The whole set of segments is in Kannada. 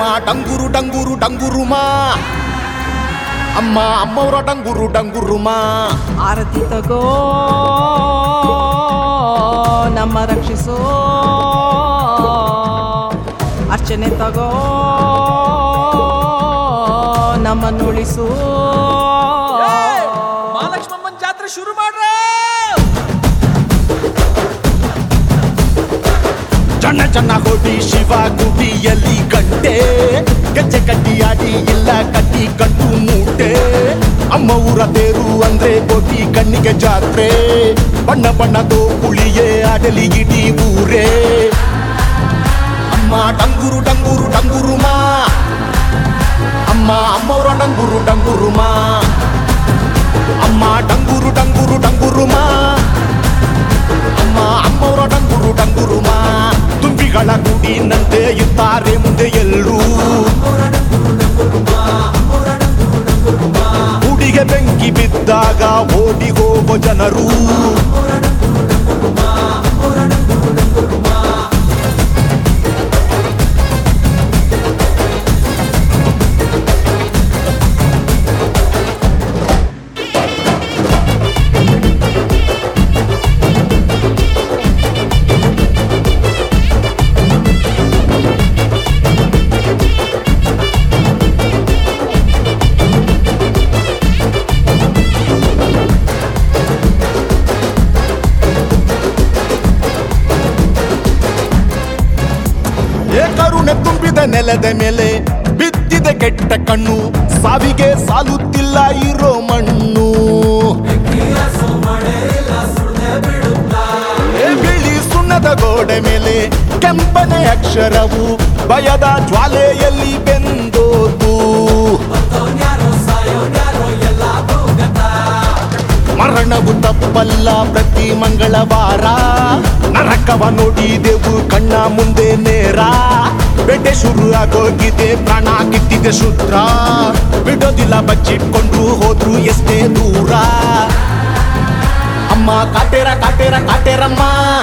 ಡಂಗುರು ಡಂಗುರು ಡಂಗುರುಮಾ ಅಮ್ಮ ಅಮ್ಮವ್ರ ಡಂಗುರು ಡಂಗುರುಮಾ ಆರತಿ ತಗೋ ನಮ್ಮ ರಕ್ಷಿಸೋ ಅರ್ಚನೆ ತಗೋ ನಮ್ಮನ್ನು ಉಳಿಸು ಮಹಾಲಕ್ಷ್ಮಮ್ಮನ್ ಜಾತ್ರೆ ಶುರು ಮಾಡ್ರ ಚಣ್ಣ ಚಣ್ಣ ಹೊಡಿ ಶಿವ ಗುಡಿಯಲ್ಲಿ ಗಂಟೆ ಗೆಜ್ಜೆ ಕಟ್ಟಿ ಆಡಿ ಇಲ್ಲ ಕಟ್ಟಿ ಕಟ್ಟು ಮೂಟೆ ಅಮ್ಮ ಊರ ತೇರು ಅಂದ್ರೆ ಕೋಟಿ ಕಣ್ಣಿಗೆ ಜಾತ್ರೆ ಬಣ್ಣ ಬಣ್ಣದೋ ಕುಳಿಯೇ ಆಡಲಿ ಇಡೀ ಊರೇ ಅಮ್ಮ ಡಂಗುರು ಡಂಗುರು ಡಂಗುರುಮಾ ಅಮ್ಮ ಅಮ್ಮವ್ರ ಡಂಗುರು ಡಂಗುರುಮಾ ಅಮ್ಮ ಡಂಗುರು ಡಂಗುರು ಡಂಗುರುಮಾ ಅಮ್ಮ ಅಮ್ಮವ್ರ ಡಂಗುರು ಡಂಗುರುಮಾ ತುಂಬಿಗಳ ಗುಡಿನಂತೆ ಇದ್ದಾರೆ ಮುಂದೆ ಎಲ್ಲರೂ ಗುಡಿಗೆ ಬೆಂಕಿ ಬಿದ್ದಾಗ ಓಡಿ ಹೋಗೋ ಜನರು ಏ ಕರುಣೆ ತುಂಬಿದ ನೆಲದ ಮೇಲೆ ಬಿದ್ದಿದೆ ಕೆಟ್ಟ ಕಣ್ಣು ಸಾವಿಗೆ ಸಾಲುತ್ತಿಲ್ಲ ಇರೋ ಮಣ್ಣು ಏ ಬಿಳಿ ಸುಣ್ಣದ ಗೋಡೆ ಮೇಲೆ ಕೆಂಪನೆ ಅಕ್ಷರವು ಭಯದ ಜ್ವಾಲೆಯಲ್ಲಿ ಬೆಂದೋದು ಮರಣವು ತಪ್ಪಲ್ಲ ಪ್ರತಿ ಮಂಗಳವಾರ ನರಕವ ನೋಡಿದೆವು ಕಣ್ಣ ಮುಂದೆ ನೇರ ಬೇಟೆ ಶುರು ಆಗೋಗಿದೆ ಪ್ರಾಣ ಕಿತ್ತಿದೆ ಶುದ್ರ ಬಿಡೋದಿಲ್ಲ ಬಚ್ಚಿಟ್ಕೊಂಡು ಹೋದ್ರು ಎಷ್ಟೇ ದೂರ ಅಮ್ಮ ಕಾಟೇರ ಕಾಟೇರ ಕಾಟೇರಮ್ಮ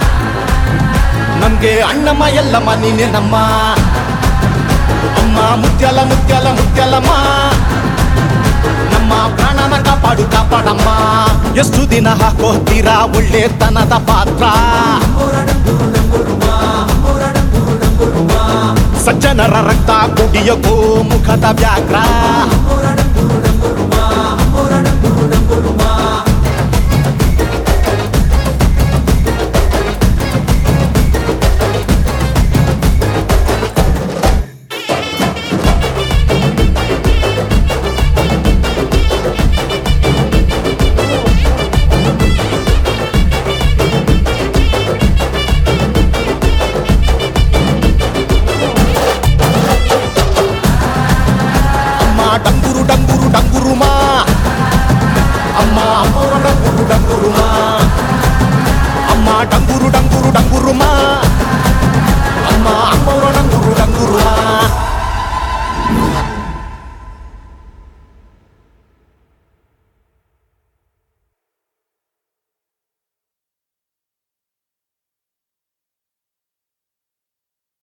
ನಮ್ಗೆ ಅಣ್ಣಮ್ಮ ಎಲ್ಲಮ್ಮ ನೀನೆ ನಮ್ಮ ಅಮ್ಮ ಮುತ್ಯಾಲ ಮುತ್ಯಾಲ ಮುತ್ಯಾಲಮ್ಮ ನಮ್ಮ ಪ್ರಾಣನ ಕಾಪಾಡು ಕಾಪಾಡಮ್ಮ ಎಷ್ಟು ದಿನ ಹಾಕೋತೀರಾ ಒಳ್ಳೆತನದ ಪಾತ್ರ ಸಜ್ಜನರ ರಕ್ತ ಕುಡಿಯೋ ಮುಖದ ವ್ಯಾಘ್ರ